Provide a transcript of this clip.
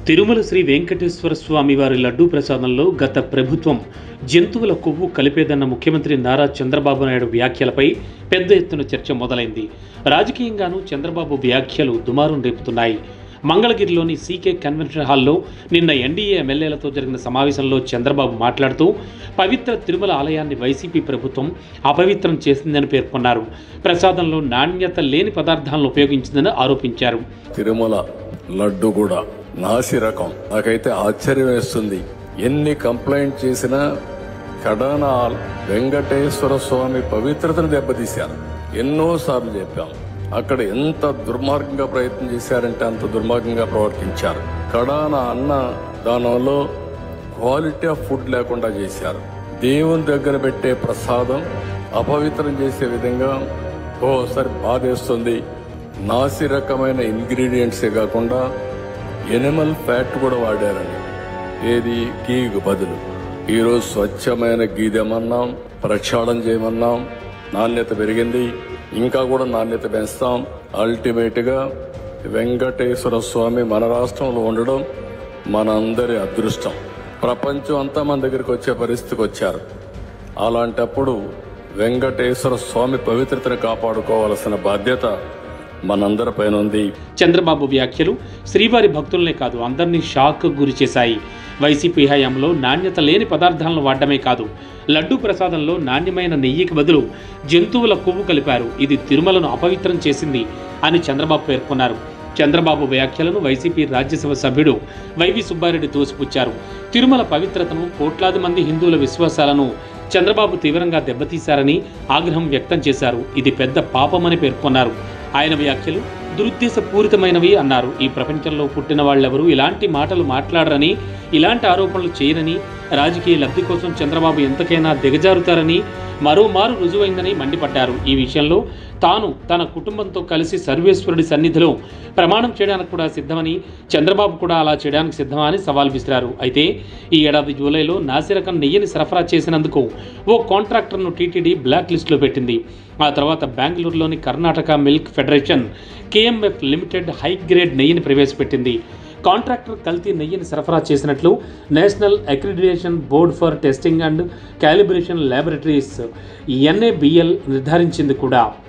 తిరుమల శ్రీ వెంకటేశ్వర స్వామి వారి లడ్డూ ప్రసాదంలో గత ప్రభుత్వం జంతువుల కొవ్వు కలిపేదన్న ముఖ్యమంత్రి నారా చంద్రబాబు నాయుడు వ్యాఖ్యలపై పెద్ద ఎత్తున చర్చ మొదలైంది రాజకీయంగానూ చంద్రబాబు వ్యాఖ్యలు దుమారం రేపుతున్నాయి మంగళగిరిలోని సీకే కన్వెన్షన్ హాల్లో నిన్న ఎన్డీఏ ఎమ్మెల్యేలతో జరిగిన సమావేశంలో చంద్రబాబు మాట్లాడుతూ పవిత్ర తిరుమల ఆలయాన్ని వైసీపీ ప్రభుత్వం అపవిత్రం చేసిందని పేర్కొన్నారు ప్రసాదంలో నాణ్యత లేని పదార్థాలను ఉపయోగించిందని ఆరోపించారు తిరుమల లడ్డు కూడా నాసి రకం నాకైతే ఆశ్చర్యం వేస్తుంది ఎన్ని కంప్లైంట్ చేసినా కడాన వెంకటేశ్వర స్వామి పవిత్రతను దెబ్బతీశారు ఎన్నో సార్లు చెప్పాం అక్కడ ఎంత దుర్మార్గంగా ప్రయత్నం చేశారంటే అంత దుర్మార్గంగా ప్రవర్తించారు కడాన అన్న దానంలో క్వాలిటీ ఆఫ్ ఫుడ్ లేకుండా చేశారు దేవుని దగ్గర పెట్టే ప్రసాదం అపవిత్రం చేసే విధంగా ఓసారి బాధేస్తుంది నాసి రకమైన ఇంగ్రీడియంట్సే కాకుండా ఎనిమల్ ఫ్యాట్ కూడా వాడారండి ఏది గీకు బదులు ఈరోజు స్వచ్ఛమైన గీదెమన్నాం ప్రక్షాళన చేయమన్నాం నాణ్యత పెరిగింది ఇంకా కూడా నాణ్యత పెంచుతాం అల్టిమేట్ గా వెంకటేశ్వర స్వామి మన రాష్ట్రంలో ఉండడం మనందరి అదృష్టం ప్రపంచం అంతా మన దగ్గరికి వచ్చే పరిస్థితికి వచ్చారు అలాంటప్పుడు వెంకటేశ్వర స్వామి పవిత్రతను కాపాడుకోవాల్సిన బాధ్యత మనందరిపైన ఉంది చంద్రబాబు వ్యాఖ్యలు శ్రీవారి భక్తులనే కాదు అందరినీ షాక్ గురి చేశాయి వైసీపీ హయాంలో నాణ్యత లేని పదార్థాలను వాడడమే కాదు లడ్డూ ప్రసాదంలో నాణ్యమైన నెయ్యికి బదులు జంతువుల కొవ్వు కలిపారు ఇది తిరుమలను అపవిత్రం చేసింది అని చంద్రబాబు పేర్కొన్నారు చంద్రబాబు వ్యాఖ్యలను వైసీపీ రాజ్యసభ సభ్యుడు వైవి సుబ్బారెడ్డి తోసిపుచ్చారు తిరుమల పవిత్రతను కోట్లాది మంది హిందువుల విశ్వాసాలను చంద్రబాబు తీవ్రంగా దెబ్బతీశారని ఆగ్రహం వ్యక్తం చేశారు ఇది పెద్ద పాపమని పేర్కొన్నారు ఆయన వ్యాఖ్యలు దురుద్దేశపూరితమైనవి అన్నారు ఈ ప్రపంచంలో పుట్టిన వాళ్ళెవరూ ఇలాంటి మాటలు మాట్లాడరని ఇలాంటి ఆరోపణలు చేయరని రాజకీయ లబ్ధి కోసం చంద్రబాబు ఎంతకైనా దిగజారుతారని మరోమారు రుజువైందని మండిపడ్డారు ఈ విషయంలో తాను తన కుటుంబంతో కలిసి సర్వేశ్వరుడి సన్నిధిలో ప్రమాణం చేయడానికి కూడా సిద్ధమని చంద్రబాబు కూడా అలా చేయడానికి సిద్ధమా అని సవాల్ విసిరారు అయితే ఈ ఏడాది జూలైలో నాసిరకం నెయ్యిని సరఫరా చేసినందుకు ఓ కాంట్రాక్టర్ను టీటీడీ బ్లాక్ లిస్టులో పెట్టింది ఆ తర్వాత బెంగళూరులోని Karnataka Milk Federation KMF Limited high grade నెయ్యిని ప్రవేశపెట్టింది కాంట్రాక్టర్ కల్తీ నెయ్యిని సరఫరా చేసినట్లు National Accreditation Board for Testing and Calibration Laboratories NABL నిర్ధారించింది కూడా